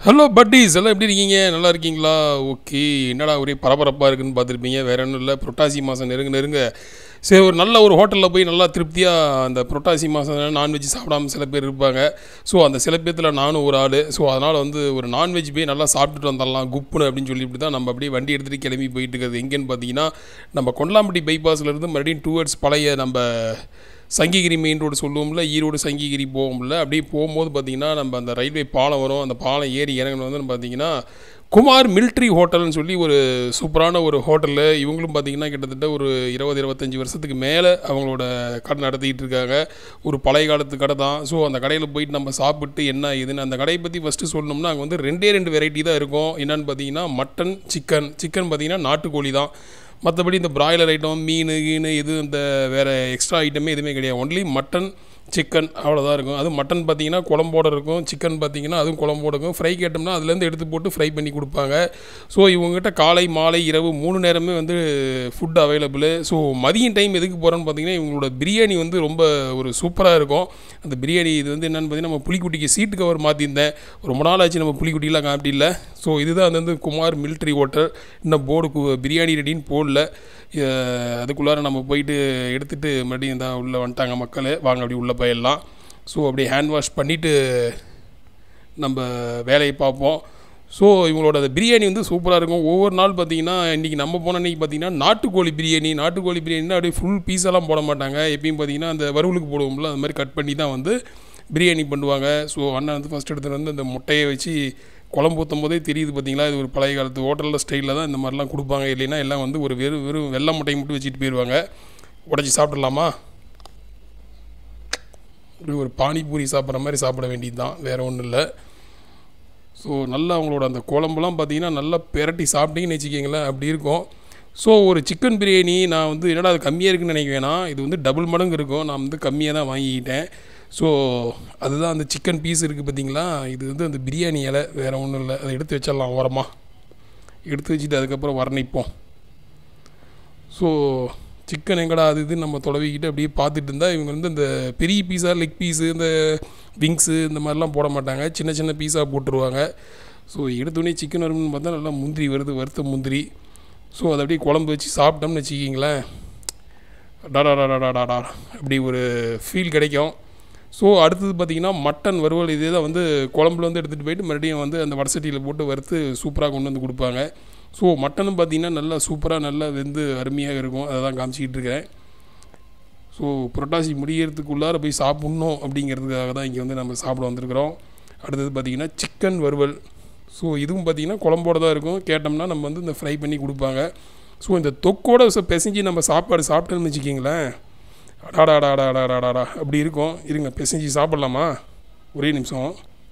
hello buddies எல்லாம் எப்படி இருக்கீங்க நல்லா இருக்கீங்களா ஓகே என்னடா ஒரே பரபரப்பாக இருக்குன்னு பார்த்துருப்பீங்க வேற ஒன்றும் இல்லை புரட்டாசி மாதம் நெருங்க நெருங்க சரி ஒரு நல்ல ஒரு ஹோட்டலில் போய் நல்லா திருப்தியாக அந்த புரட்டாசி மாதம் நான்வெஜ் சாப்பிடாம சில பேர் இருப்பாங்க ஸோ அந்த சில பேர்த்தில் நானும் ஒரு ஆள் ஸோ அதனால் வந்து ஒரு நான்வெஜ் போய் நல்லா சாப்பிட்டுட்டு வந்துடலாம் குப்புன்னு அப்படின்னு சொல்லிட்டு தான் நம்ம அப்படியே வண்டி எடுத்துகிட்டு கிளம்பி போயிட்டு இருக்கிறது எங்கேன்னு பார்த்தீங்கன்னா நம்ம கொண்டலாம்பட்டி பைபாஸ்லேருந்து மறுபடியும் டூவர்ட்ஸ் பழைய நம்ம சங்கிகிரி மெயின் ரோடு சொல்லுவோம்ல ஈரோடு சங்கிகிரி போவோம்ல அப்படியே போகும்போது பார்த்தீங்கன்னா நம்ம அந்த ரயில்வே பாலம் வரும் அந்த பாலம் ஏறி இறங்கணும் வந்து பார்த்தீங்கன்னா குமார் மிலிட்ரி ஹோட்டல்னு சொல்லி ஒரு சூப்பரான ஒரு ஹோட்டலில் இவங்களும் பார்த்தீங்கன்னா கிட்டத்தட்ட ஒரு இருபது இருபத்தஞ்சி வருஷத்துக்கு மேலே அவங்களோட கடை நடத்திக்கிட்டு இருக்காங்க ஒரு பழைய காலத்து கடை தான் ஸோ அந்த கடையில் போயிட்டு நம்ம சாப்பிட்டு என்ன ஏதுன்னு அந்த கடையை பற்றி ஃபஸ்ட்டு சொல்லணும்னா அங்கே வந்து ரெண்டே ரெண்டு வெரைட்டி தான் இருக்கும் என்னென்னு பார்த்தீங்கன்னா மட்டன் சிக்கன் சிக்கன் பார்த்தீங்கன்னா நாட்டுக்கோழி தான் மற்றபடி இந்த பிராய்லர் ஐட்டம் மீன் கீனு இது இந்த வேறு எக்ஸ்ட்ரா ஐட்டமே எதுவுமே கிடையாது ஒன்லி மட்டன் சிக்கன் அவ்வளோதான் இருக்கும் அதுவும் மட்டன் பார்த்தீங்கன்னா குழம்போட இருக்கும் சிக்கன் பார்த்தீங்கன்னா அதுவும் குழம்போட இருக்கும் ஃப்ரை கேட்டோம்னா அதுலேருந்து எடுத்து போட்டு ஃப்ரை பண்ணி கொடுப்பாங்க ஸோ இவங்ககிட்ட காலை மாலை இரவு மூணு நேரமே வந்து ஃபுட் அவைலபிள் ஸோ மதியம் டைம் எதுக்கு போகிறோன்னு பார்த்தீங்கன்னா இவங்களோட பிரியாணி வந்து ரொம்ப ஒரு சூப்பராக இருக்கும் அந்த பிரியாணி இது வந்து என்னென்னு பார்த்தீங்கன்னா நம்ம புலிக்குட்டிக்கு சீட்டு கவர் மாற்றிருந்தேன் ரொம்ப நாள் ஆச்சு நம்ம புலிக்குட்டிலாம் காட்டி இல்லை ஸோ இதுதான் அது வந்து குமார் மிலிட்ரி ஹோட்டல் இன்னும் போர்டு பிரியாணி ரெடின்னு போடல அஹ் அதுக்குள்ளார நம்ம போயிட்டு எடுத்துகிட்டு மறுபடியும் தான் உள்ளே வந்துட்டாங்க மக்கள் வாங்க அப்படி உள்ளே போயிடலாம் ஸோ அப்படியே ஹேண்ட் வாஷ் பண்ணிவிட்டு நம்ம வேலையை பார்ப்போம் ஸோ இவங்களோட அந்த பிரியாணி வந்து சூப்பராக இருக்கும் ஒவ்வொரு நாள் பார்த்தீங்கன்னா இன்றைக்கி நம்ம போன அன்றைக்கி பார்த்தீங்கன்னா நாட்டுக்கோழி பிரியாணி நாட்டுக்கோழி பிரியாணினா அப்படியே ஃபுல் பீஸெல்லாம் போட மாட்டாங்க எப்பயும் பார்த்தீங்கன்னா அந்த வறுவலுக்கு போடுவோம்ல அது மாதிரி கட் பண்ணி தான் வந்து பிரியாணி பண்ணுவாங்க ஸோ அண்ணன் வந்து ஃபஸ்ட் எடுத்துகிட்டு வந்து அந்த முட்டையை வச்சு குழம்பு ஊற்றும் போதே தெரியுது பார்த்தீங்களா இது ஒரு பழைய காலத்து ஹோட்டலில் ஸ்டைலில் தான் இந்த மாதிரிலாம் கொடுப்பாங்க இல்லைன்னா எல்லாம் வந்து ஒரு வெறும் வெறும் வெள்ளை முட்டையை மட்டும் வச்சுட்டு போயிடுவாங்க உடச்சி சாப்பிட்றலாமா இப்படி ஒரு பானிபூரி சாப்பிட்ற மாதிரி சாப்பிட வேண்டியது தான் வேறு ஒன்றும் இல்லை ஸோ நல்லா அவங்களோட அந்த குழம்புலாம் பார்த்தீங்கன்னா நல்லா பெரட்டி சாப்பிட்டீங்கன்னு வச்சுக்கிங்களேன் அப்படி இருக்கும் ஸோ ஒரு சிக்கன் பிரியாணி நான் வந்து என்னடா அது கம்மியாக இருக்குன்னு நினைக்க வேணாம் இது வந்து டபுள் மடங்கு இருக்கும் நான் வந்து கம்மியாக தான் வாங்கிக்கிட்டேன் ஸோ அதுதான் அந்த சிக்கன் பீஸ் இருக்குது பார்த்தீங்களா இது வந்து அந்த பிரியாணி இலை வேறு ஒன்றும் இல்லை அதை எடுத்து வச்சிடலாம் ஓரமாக எடுத்து வச்சுட்டு அதுக்கப்புறம் வர்ணிப்போம் ஸோ சிக்கன் எங்கடா அது இது நம்ம தொலைவிக்கிட்டு அப்படியே பார்த்துட்டு இருந்தால் இவங்க வந்து இந்த பெரிய பீஸா லெக் பீஸு இந்த விங்ஸு இந்த மாதிரிலாம் போட மாட்டாங்க சின்ன சின்ன பீஸாக போட்டுருவாங்க ஸோ எடுத்தோடனே சிக்கன் வரும்னு பார்த்தா நல்லா முந்திரி வருது வறுத்த முந்திரி ஸோ அதை அப்படியே குழம்பு வச்சு சாப்பிட்டோம்னு வச்சுக்கிங்களேன் டாடாடாடாடாடா அப்படி ஒரு ஃபீல் கிடைக்கும் ஸோ அடுத்தது பார்த்திங்கன்னா மட்டன் வறுவல் இதே தான் வந்து குழம்புல வந்து எடுத்துகிட்டு போயிட்டு மறுபடியும் வந்து அந்த வடசட்டியில் போட்டு வறுத்து சூப்பராக கொண்டு வந்து கொடுப்பாங்க ஸோ மட்டனும் பார்த்திங்கன்னா நல்லா சூப்பராக நல்லா வெந்து அருமையாக இருக்கும் அதை தான் காமிச்சிக்கிட்டு இருக்கேன் ஸோ புரட்டாசி முடியறதுக்குள்ளார போய் சாப்பிட்ணும் அப்படிங்கிறதுக்காக தான் இங்கே வந்து நம்ம சாப்பிட வந்திருக்கிறோம் அடுத்தது பார்த்திங்கன்னா சிக்கன் வறுவல் ஸோ இதுவும் பார்த்திங்கன்னா குழம்போட தான் இருக்கும் கேட்டோம்னா நம்ம வந்து இந்த ஃப்ரை பண்ணி கொடுப்பாங்க ஸோ இந்த தொக்கோட ச- பிசைஞ்சு நம்ம சாப்பாடு சாப்பிட்டோம்னு வச்சுக்கிங்களேன் அடாடாடாடாடாடாடா அப்படி இருக்கும் இருங்க பிசைஞ்சு சாப்பிட்லாமா ஒரே நிமிஷம்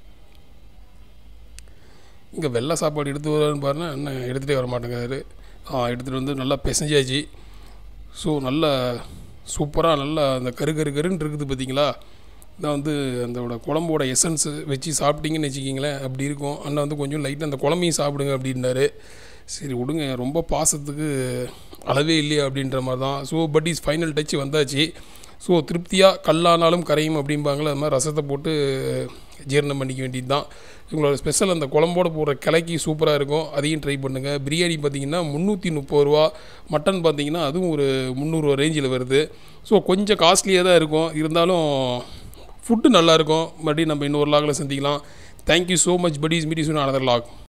இங்கே வெள்ளை சாப்பாடு எடுத்து வரான்னு பாருன்னா என்ன எடுத்துகிட்டே வர மாட்டேங்கிறாரு ஆ எடுத்துகிட்டு வந்து நல்லா பிசைஞ்சாச்சு ஸோ நல்லா சூப்பராக நல்லா அந்த கரு கரு கருன்னு இருக்குது பார்த்தீங்களா இதான் வந்து அதோட குழம்போட எசன்ஸ் வச்சு சாப்பிட்டீங்கன்னு வச்சுக்கிங்களேன் அப்படி இருக்கும் அண்ணன் வந்து கொஞ்சம் லைட்டாக அந்த குழம்பையும் சாப்பிடுங்க அப்படின்னாரு சரி விடுங்க ரொம்ப பாசத்துக்கு அளவே இல்லையா அப்படின்ற மாதிரி தான் so but is final touch வந்தாச்சு ஸோ திருப்தியாக கல்லானாலும் கரையும் அப்படிம்பாங்களே அது மாதிரி ரசத்தை போட்டு ஜீரணம் பண்ணிக்க வேண்டியது தான் இவங்களோட ஸ்பெஷல் அந்த குழம்போட போடுற கிளைக்கி சூப்பராக இருக்கும் அதையும் ட்ரை பண்ணுங்கள் பிரியாணி பார்த்தீங்கன்னா முந்நூற்றி முப்பது ரூபா மட்டன் பார்த்தீங்கன்னா அதுவும் ஒரு முந்நூறுரூவா ரேஞ்சில் வருது ஸோ கொஞ்சம் காஸ்ட்லியாக தான் இருக்கும் இருந்தாலும் ஃபுட்டு நல்லாயிருக்கும் மறுபடியும் நம்ம இன்னொரு லாகில் சந்திக்கலாம் thank you so much buddies meet you another lock